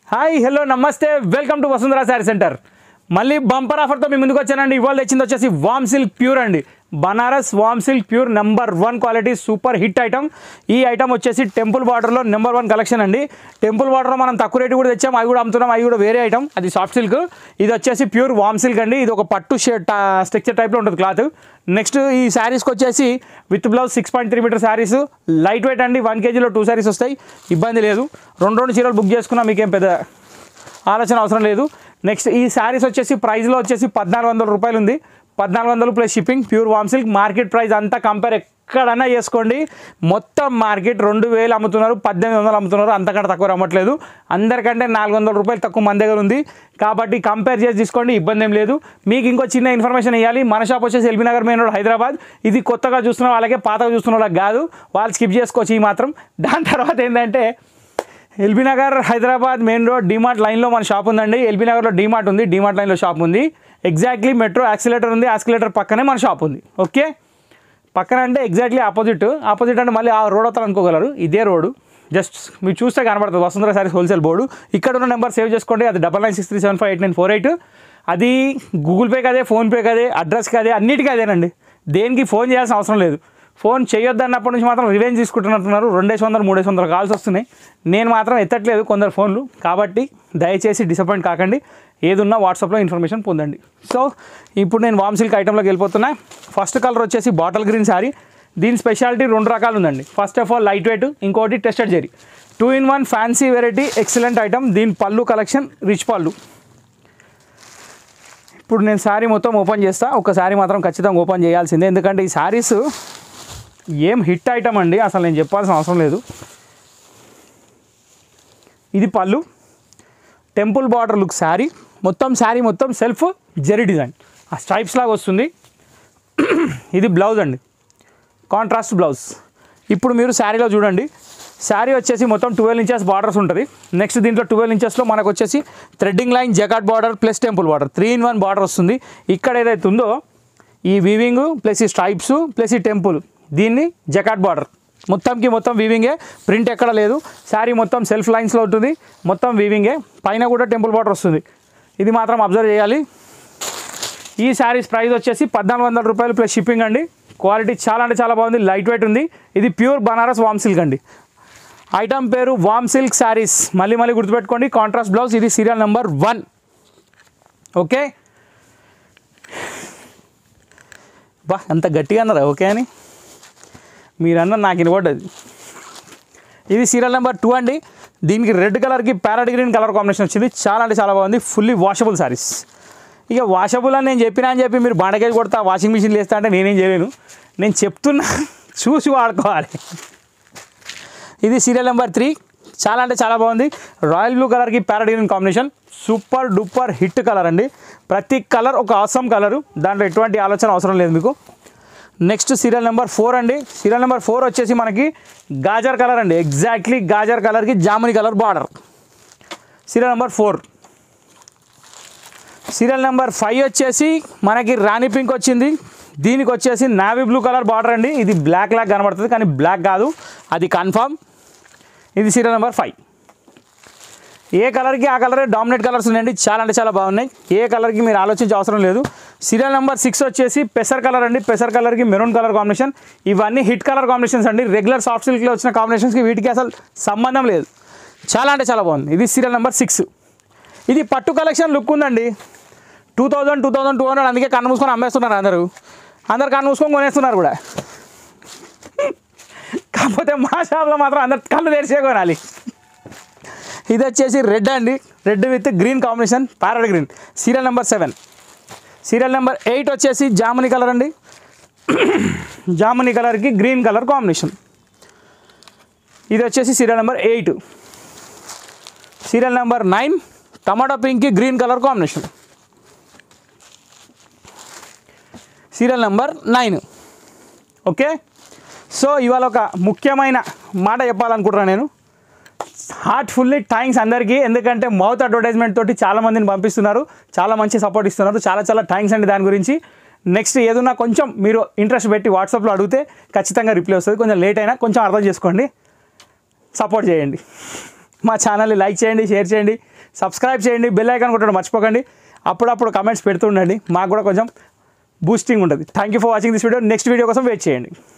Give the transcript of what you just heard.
hi hello నమస్తే welcome to Vasundhara sari centre మళ్ళీ bumper ఆఫర్తో మీ ముందుకు వచ్చానండి ఇవాళ తెచ్చింది వచ్చేసి వామ్ సిల్క్ ప్యూర్ అండి Banaras warm silk pure number one quality super hit item ఈ ఐటమ్ వచ్చేసి టెంపుల్ బార్డర్లో నెంబర్ వన్ కలెక్షన్ అండి టెంపుల్ బార్డర్లో మనం తక్కువ రేటు కూడా తెచ్చాం అవి కూడా అమ్ముతున్నాం అవి కూడా వేరే ఐటమ్ అది సాఫ్ట్ సిల్క్ ఇది వచ్చేసి ప్యూర్ వామ్ సిల్క్ అండి ఇది ఒక పట్టు షర్ట్ స్ట్రక్చర్ టైప్లో ఉంటుంది క్లాత్ నెక్స్ట్ ఈ శారీస్కి వచ్చేసి with blouse six point three metre saris light weight అండి వన్ కేజీలో టూ శారీస్ వస్తాయి ఇబ్బంది లేదు రెండు రెండు చీరలు బుక్ చేసుకున్నా మీకేం పెద్ద ఆలోచన అవసరం లేదు నెక్స్ట్ ఈ శారీస్ వచ్చేసి ప్రైస్లో వచ్చేసి పద్నాలుగు వందల రూపాయలు ఉంది పద్నాలుగు వందలు plus shipping pure warm silk market price అంతా కంపేర్ ఎక్కడన్నా చేసుకోండి మొత్తం మార్కెట్ రెండు వేలు అమ్ముతున్నారు పద్దెనిమిది వందలు అమ్ముతున్నారు అంతకంటే తక్కువ అమ్మట్లేదు అందరికంటే నాలుగు వందల రూపాయలు తక్కువ మన దగ్గర ఉంది కాబట్టి కంపేర్ చేసి తీసుకోండి ఇబ్బంది ఏం లేదు మీకు ఇంకో చిన్న ఇన్ఫర్మేషన్ ఇవ్వాలి మన షాప్ వచ్చేసి LB Nagar main road Hyderabad ఇది కొత్తగా చూస్తున్న వాళ్ళకే పాతగా చూస్తున్న వాళ్ళకి కాదు వాళ్ళు స్కిప్ చేసుకోవచ్చు ఈ మాత్రం దాని తర్వాత ఏంటంటే LB Nagar Hyderabad main road DMart లైన్లో మన షాప్ ఉందండి ఎల్బీ నగర్లో డిమార్ట్ ఉంది డిమార్ట్ లైన్లో షాప్ ఉంది ఎగ్జాక్ట్లీ మెట్రో యాక్సిలేటర్ ఉంది యాక్సిలేటర్ పక్కనే మన షాప్ ఉంది ఓకే పక్కన అంటే ఎగ్జాక్ట్లీ ఆపోజిట్ ఆపోజిట్ అంటే మళ్ళీ ఆ రోడ్ అవుతారు అనుకోగలరు ఇదే రోడ్డు జస్ట్ మీరు చూస్తే కనబడుతుంది వసుంధర సారీస్ హోల్సేల్ బోర్డు ఇక్కడ ఉన్న నెంబర్ సేవ్ చేసుకోండి అది double nine six three seven five eight nine four eight అది గూగుల్ పే కదే ఫోన్పే కదే అడ్రస్ కదే అన్నిటికీ అదేనండి దేనికి ఫోన్ చేయాల్సిన అవసరం లేదు ఫోన్ చేయొద్దన్నప్పటి నుంచి మాత్రం రివెంజ్ తీసుకుంటున్నట్టున్నారు రెండేసి వందలు మూడేసి వందలు కాల్స్ వస్తున్నాయి నేను మాత్రం ఎత్తట్లేదు కొందరు ఫోన్లు కాబట్టి దయచేసి డిసప్పాయింట్ కాకండి ఏదున్నా వాట్సాప్లో ఇన్ఫర్మేషన్ పొందండి సో ఇప్పుడు నేను వామ్ సిల్క్ ఐటెంలోకి వెళ్ళిపోతున్నా ఫస్ట్ కలర్ వచ్చేసి బాటిల్ గ్రీన్ శారీ దీని స్పెషాలిటీ రెండు రకాలు ఉందండి first of all light weight ఇంకోటి tested zari two in one fancy variety excellent item దీని పళ్ళు కలెక్షన్ రిచ్ పళ్ళు ఇప్పుడు నేను శారీ మొత్తం ఓపెన్ చేస్తా ఒక శారీ మాత్రం ఖచ్చితంగా ఓపెన్ చేయాల్సిందే ఎందుకంటే ఈ శారీస్ ఏం హిట్ ఐటమ్ అండి అసలు నేను చెప్పాల్సిన అవసరం లేదు ఇది పళ్ళు టెంపుల్ బార్డర్ లుక్ శారీ మొత్తం శారీ మొత్తం సెల్ఫ్ జెరీ డిజైన్ ఆ స్ట్రైప్స్ లాగా వస్తుంది ఇది బ్లౌజ్ అండి కాంట్రాస్ట్ బ్లౌజ్ ఇప్పుడు మీరు శారీలో చూడండి శారీ వచ్చేసి మొత్తం ట్వెల్వ్ ఇంచెస్ బార్డర్స్ ఉంటుంది నెక్స్ట్ దీంట్లో ట్వెల్వ్ ఇంచెస్లో మనకు వచ్చేసి threading line jacquard border plus temple border three in one border వస్తుంది ఇక్కడ ఏదైతే ఉందో ఈ వీవింగ్ ప్లస్ ఈ స్ట్రైప్స్ ప్లస్ ఈ టెంపుల్ దీన్ని జకాట్ బార్డర్ మొత్తంకి మొత్తం వీవింగే ప్రింట్ ఎక్కడ లేదు శారీ మొత్తం సెల్ఫ్ లైన్స్లో ఉంటుంది మొత్తం వీవింగే పైన కూడా టెంపుల్ బార్డర్ వస్తుంది ఇది మాత్రం అబ్జర్వ్ చేయాలి ఈ శారీస్ ప్రైస్ వచ్చేసి పద్నాలుగు వందల రూపాయలు ప్లస్ షిప్పింగ్ అండి క్వాలిటీ చాలా అంటే చాలా బాగుంది లైట్ వెయిట్ ఉంది ఇది ప్యూర్ బనారస్ వామ్ సిల్క్ అండి ఐటమ్ పేరు వామ్ సిల్క్ శారీస్ మళ్ళీ మళ్ళీ గుర్తుపెట్టుకోండి కాంట్రాస్ట్ బ్లౌజ్ ఇది సీరియల్ నెంబర్ వన్ ఓకే బా ఎంత గట్టిగా అన్నారా ఓకే అని మీరన్న నాకు వినపడ్డది ఇది సీరియల్ నెంబర్ టూ అండి దీనికి రెడ్ కలర్కి ప్యారెట్ గ్రీన్ కలర్ కాంబినేషన్ వచ్చింది చాలా అంటే చాలా బాగుంది ఫుల్లీ వాషబుల్ శారీస్ ఇక వాషబుల్ అని నేను చెప్పినా అని చెప్పి మీరు బండకేసి కొడతా వాషింగ్ మిషన్ వేస్తా అంటే నేనేం చేయలేను నేను చెప్తున్నా చూసి వాడుకోవాలి ఇది సీరియల్ నెంబర్ త్రీ చాలా అంటే చాలా బాగుంది రాయల్ బ్లూ కలర్కి parrot green combination super duper hit colour అండి ప్రతి కలర్ ఒక అవసరం కలరు దాంట్లో ఎటువంటి ఆలోచన అవసరం లేదు మీకు నెక్స్ట్ సీరియల్ నెంబర్ ఫోర్ అండి సీరియల్ నెంబర్ ఫోర్ వచ్చేసి మనకి గాజర్ కలర్ అండి ఎగ్జాక్ట్లీ గాజర్ కలర్కి జాముని colour border serial number four serial number five వచ్చేసి మనకి రాణి పింక్ వచ్చింది దీనికి వచ్చేసి నావీ బ్లూ కలర్ బార్డర్ అండి ఇది బ్లాక్ లాగా కనబడుతుంది కానీ బ్లాక్ కాదు అది కన్ఫామ్ ఇది సీరియల్ నెంబర్ ఫైవ్ ఏ కలర్కి ఆ కలరే డామినేట్ కలర్స్ ఉన్నాయండి చాలా అంటే చాలా బాగున్నాయి ఏ కలర్కి మీరు ఆలోచించే అవసరం లేదు సీరియల్ నెంబర్ సిక్స్ వచ్చేసి పెసర్ కలర్ అండి పెసర్ కలర్కి మెరూన్ కలర్ కాంబినేషన్ ఇవన్నీ హిట్ కలర్ కాంబినేషన్స్ అండి రెగ్యులర్ సాఫ్ట్ సిల్క్లో వచ్చిన కాంబినేషన్స్కి వీటికి అసలు సంబంధం లేదు చాలా అంటే చాలా బాగుంది ఇది సీరియల్ నెంబర్ సిక్స్ ఇది పట్టు కలెక్షన్ లుక్ ఉందండి two thousand two thousand two hundred అందుకే కన్ను మూసుకొని అమ్మేస్తున్నారు అందరూ అందరు కన్ను మూసుకొని కొనేస్తున్నారు కూడా కాకపోతే మా షాప్లో మాత్రం అందరు కళ్ళు తెరిచే కొనాలి ఇది వచ్చేసి రెడ్ అండి red with green combination parrot green serial number seven serial number eight వచ్చేసి జాముని కలర్ అండి జాముని కలర్కి గ్రీన్ కలర్ కాంబినేషన్ ఇది వచ్చేసి serial number eight serial number nine tomato పింక్కి green colour combination serial number nine okay so ఇవాళ ఒక ముఖ్యమైన మాట చెప్పాలనుకుంటున్నాను నేను హార్ట్ఫుల్లీ థ్యాంక్స్ అందరికీ ఎందుకంటే మౌత్ అడ్వర్టైజ్మెంట్ తోటి చాలా మందిని పంపిస్తున్నారు చాలా మంచి సపోర్ట్ ఇస్తున్నారు చాలా చాలా థ్యాంక్స్ అండి దాని గురించి నెక్స్ట్ ఏదన్నా కొంచెం మీరు ఇంట్రెస్ట్ పెట్టి వాట్సాప్లో అడిగితే ఖచ్చితంగా రిప్లై వస్తుంది కొంచెం లేట్ అయినా కొంచెం అర్థం చేసుకోండి సపోర్ట్ చేయండి మా ఛానల్ని లైక్ చేయండి షేర్ చేయండి సబ్స్క్రైబ్ చేయండి బెల్ ఐకాన్ కొట్టడం మర్చిపోకండి అప్పుడప్పుడు కమెంట్స్ పెడుతుండండి మాకు కూడా కొంచెం బూస్టింగ్ ఉంటుంది thank you for watching this video next video కోసం వెయిట్ చేయండి